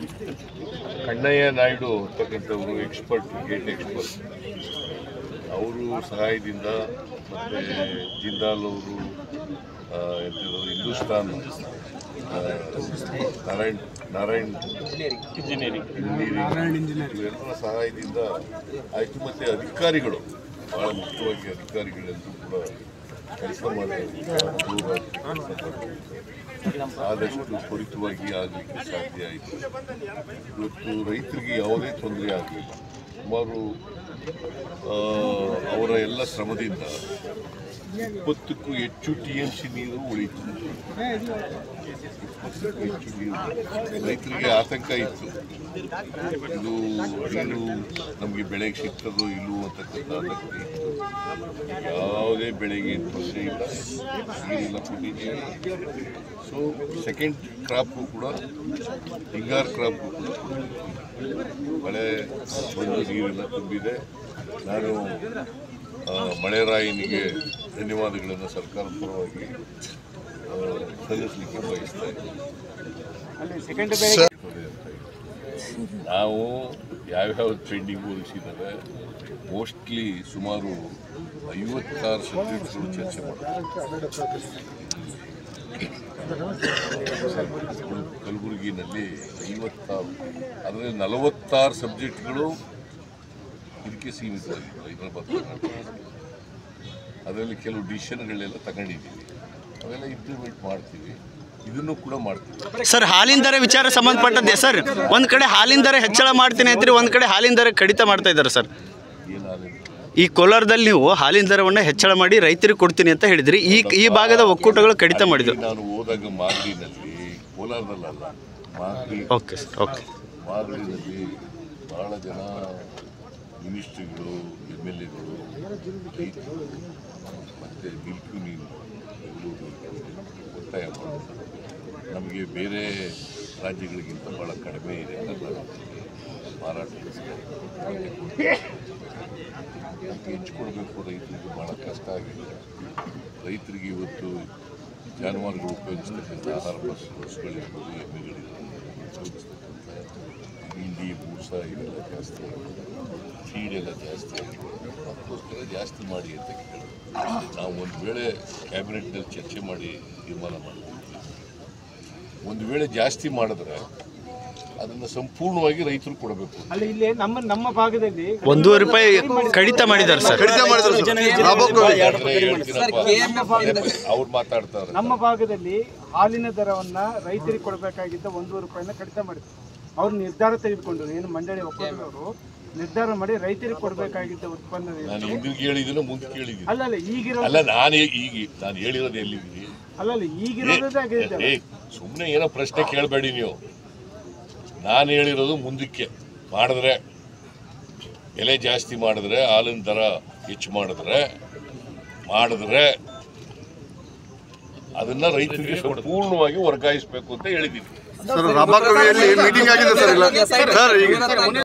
ಕಣ್ಣಯ್ಯ ನಾಯ್ಡು ಅಂತಕ್ಕಂಥವರು expert gate expert ಅವರು ಸಹಾಯದಿಂದ ಮತ್ತು ಜಿಂದಾಲ್ ಅವರು ಆ, ಎಂಥದ್ದು ಹಿಂದೂಸ್ತಾನ್ ಆ, ನಾರಾಯಣ್ ನಾರಾಯಣ್ ಇಂಜಿನಿಯರಿಂಗ್ ಇವೆಲ್ಲರ ಸಹಾಯದಿಂದ ಆಯಿತು ಮತ್ತು ಅಧಿಕಾರಿಗಳು ಭಾಳ ಮುಖ್ಯವಾಗಿ ಅಧಿಕಾರಿಗಳೆಲ್ಲರೂ ಕೂಡ ಕೆಲಸ ಮಾಡಿ ಆದಷ್ಟು ತ್ವರಿತವಾಗಿ ಆಗಲಿಕ್ಕೆ ಸಾಧ್ಯ ಆಯಿತು ಇವತ್ತು ರೈತರಿಗೆ ಯಾವುದೇ ತೊಂದರೆ ಆಗಲಿಲ್ಲ ಸುಮಾರು ಆ, ಅವರ ಎಲ್ಲ ಶ್ರಮದಿಂದ ಇಪ್ಪತ್ತಕ್ಕೂ ಹೆಚ್ಚು ಟಿ ಎಂ ಸಿ ನೀರು ಉಳಿತು ಇಪ್ಪತ್ತಕ್ಕೂ ಹೆಚ್ಚು ನೀರು ರೈತರಿಗೆ ಆತಂಕ ಇತ್ತು ಇದು ನೀರು ನಮಗೆ ಬೆಳೆಗೆ ಸಿಗ್ತದೋ ಇಲ್ಲವೋ ಅಂತಕ್ಕಂಥ ಆತಂಕ ಇತ್ತು ಯಾವುದೇ ಬೆಳೆಗೆ ತೊಂದರೆ ಇಲ್ಲ ನೀರೆಲ್ಲ ಕೊಟ್ಟಿದ್ದೀವಿ ಸೊ ಸೆಕೆಂಡ್ ಕ್ರಾಪು ಕೂಡ ಹಿಂಗಾರು ಕ್ರಾಪು ಕೂಡ ಮಳೆ ಬಂದು ನೀರೆಲ್ಲ ತುಂಬಿದೆ ನಾನು ಆ, ಮಳೆರಾಯನಿಗೆ ಧನ್ಯವಾದಗಳನ್ನು ಸರ್ಕಾರದ ಪರವಾಗಿ ಆ, ಸಲ್ಲಿಸಲಿಕ್ಕೆ ಬಯಸ್ತಾ ಇದ್ದೀನಿ ನಾವು ಯಾವ್ಯಾವ ಪೆಂಡಿಂಗ್ ಉಳಿಸಿದ್ದಾರೆ ಮೋಸ್ಟ್ಲಿ ಸುಮಾರು ಐವತ್ತಾರು ಸಬ್ಜೆಕ್ಟ್ಗಳು ಚರ್ಚೆ ಮಾಡ್ತಾರೆ ಕಲಬುರಗಿನಲ್ಲಿ ಐವತ್ತಾರು ಅದರಲ್ಲಿ ನಲವತ್ತಾರು ಸಬ್ಜೆಕ್ಟ್ಗಳು ಇದಕ್ಕೆ ಸೀಮಿತವಾಗಿತ್ತು ಹೈದರಾಬಾದ್ ಕರ್ನಾಟಕ ಅದರಲ್ಲಿ ಕೆಲವು ಡಿಸಿಷನ್ಗಳೆಲ್ಲ ತಗೊಂಡಿದ್ದೀವಿ ಅವೆಲ್ಲ ಇಂಪ್ಲಿಮೆಂಟ್ ಮಾಡ್ತೀವಿ ಇದನ್ನು ಕೂಡ ಮಾಡ್ತೀವಿ ಸರ್ ಹಾಲಿನ ದರ ವಿಚಾರ ಸಂಬಂಧಪಟ್ಟದ್ದೇ ಸರ್ ಒಂದು ಕಡೆ ಹಾಲಿನ ದರ ಹೆಚ್ಚಳ ಮಾಡ್ತೀನಿ ಅಂತೀರಿ ಒಂದು ಕಡೆ ಹಾಲಿನ ದರ ಕಡಿತ ಮಾಡ್ತಾ ಇದ್ದಾರೆ ಸರ್ ಏನಾಗಲಿ ಈ ಕೋಲಾರದಲ್ಲಿ ನೀವು ಹಾಲಿನ ದರವನ್ನು ಹೆಚ್ಚಳ ಮಾಡಿ ರೈತರಿಗೆ ಕೊಡ್ತೀನಿ ಅಂತ ಹೇಳಿದ್ರಿ ಈ ಈ ಭಾಗದ ಒಕ್ಕೂಟಗಳು ಕಡಿತ ಮಾಡಿದ್ರು ನಾನು ಹೋದಾಗ ಮಾಗಡಿನಲ್ಲಿ ಕೋಲಾರದಲ್ಲಲ್ಲ ಮಾಗಡಿ ಓಕೆ ಸರ್ ಓಕೆ ಮಾಗಡಿನಲ್ಲಿ ಬಹಳ ಜನ ಮಿನಿಸ್ಟ್ರಿಗಳು ಎಮ್ ಎಲ್ ಎಗಳು ರೈತರು ಮತ್ತು ಮಿಲ್ಕ್ ಯೂನಿಯನ್ ಬೆಂಗಳೂರು ಒತ್ತಾಯ ಮಾಡಿದ್ರು ನಮಗೆ ಬೇರೆ ರಾಜ್ಯಗಳಿಗಿಂತ ಭಾಳ ಕಡಿಮೆ ಇದೆ ಕರ್ನಾಟಕದಲ್ಲಿ ಮಾರಾಟ ಅದಕ್ಕೆ ಹೆಚ್ಚು ಕೊಡಬೇಕು ರೈತರಿಗೆ ಭಾಳ ಕಷ್ಟ ಆಗಿದೆ ರೈತರಿಗೆ ಇವತ್ತು ಜಾನುವಾರುಗಳು ಉಪಯೋಗಿಸ್ತಕ್ಕಂಥ ಆಹಾರ ಬಸ್ ಬಸ್ಗಳಿರ್ಬೋದು ಎಮ್ಮೆಗಳಿರ್ಬೋದು ಉಪಯೋಗಿಸ್ತಕ್ಕಂಥ ಹಿಂಡಿ ಬೂಸ ಇವೆಲ್ಲ ಜಾಸ್ತಿ ಆಗಿದೆ ಫೀಡ್ ಎಲ್ಲ ಜಾಸ್ತಿ ಆಗಿದೆ ಅದಕ್ಕೋಸ್ಕರ ಜಾಸ್ತಿ ಮಾಡಿ ಅಂತ ಕೇಳಿದ್ರು ನಾವು ಒಂದು ವೇಳೆ ಕ್ಯಾಬಿನೆಟ್ನಲ್ಲಿ ಚರ್ಚೆ ಮಾಡಿ ತೀರ್ಮಾನ ಮಾಡ್ತೀವಿ ಒಂದು ವೇಳೆ ಜಾಸ್ತಿ ಮಾಡಿದ್ರೆ ಅದನ್ನು ಸಂಪೂರ್ಣವಾಗಿ ರೈತರು ಕೊಡಬೇಕು ಅಲ್ಲಿ ಇಲ್ಲಿ ನಮ್ಮ ನಮ್ಮ ಭಾಗದಲ್ಲಿ ಒಂದೂವರೆ ರೂಪಾಯಿ ಕಡಿತ ಮಾಡಿದ್ದಾರೆ ಸರ್ ಕಡಿತ ಮಾಡಿದ್ರು ಸರ್. ರಾಬರ್ಟ್ ಅವ್ರು ಮಾತಾಡ್ತಾರೆ ನಮ್ಮ ಭಾಗದಲ್ಲಿ ಹಾಲಿನ ದರವನ್ನ ರೈತರಿಗೆ ಕೊಡಬೇಕಾಗಿದ್ದ ಒಂದೂವರೆ ರೂಪಾಯಿನ ಕಡಿತ ಮಾಡಿದ್ರು ಅವ್ರು ನಿರ್ಧಾರ ತೆಗೆದುಕೊಂಡ್ರು ಏನು ಮಂಡಳಿ ಒಕ್ಕೂಟದವರು ನಿರ್ಧಾರ ಮಾಡಿ ರೈತರಿಗೆ ಕೊಡಬೇಕಾಗಿದ್ದ ಉತ್ಪನ್ನ ನಾನು ಹಿಂದಿಗೆ ಹೇಳಿದ್ದೀನೋ ಮುಂದೆ ಕೇಳಿದ್ದೀನಿ ಅಲ್ಲ ಅಲ್ಲ ಈಗಿರೋ ಅಲ್ಲ ನಾನು ಈಗ ನಾನು ಹೇಳಿರೋದು ಎಲ್ಲಿದ್ದೀನಿ ಅಲ್ಲ ಅಲ್ಲ ಈಗಿರೋದೇ ಆಗಿದೆ ಏ ಸುಮ್ಮನೆ ಏನೋ ಪ್ರಶ್ನೆ ಕೇಳಬೇಡಿ ನೀವು ನಾನು ಹೇಳಿರೋದು ಮುಂದಕ್ಕೆ ಮಾಡಿದ್ರೆ ಬೆಲೆ ಜಾಸ್ತಿ ಮಾಡಿದ್ರೆ ಹಾಲಿನ ದರ ಹೆಚ್ಚು ಮಾಡಿದ್ರೆ ಮಾಡಿದ್ರೆ ಅದನ್ನ ರೈತರಿಗೆ ಸಂಪೂರ್ಣವಾಗಿ ವರ್ಗಾಯಿಸಬೇಕು ಅಂತ ಹೇಳಿದ್ದೀನಿ ಸರ್ ರಬ್ಬರ್ ಮೀಟಿಂಗ್ ಆಗಿದೆ ಸರ್ ಇಲ್ಲ ಸರ್ ಈಗ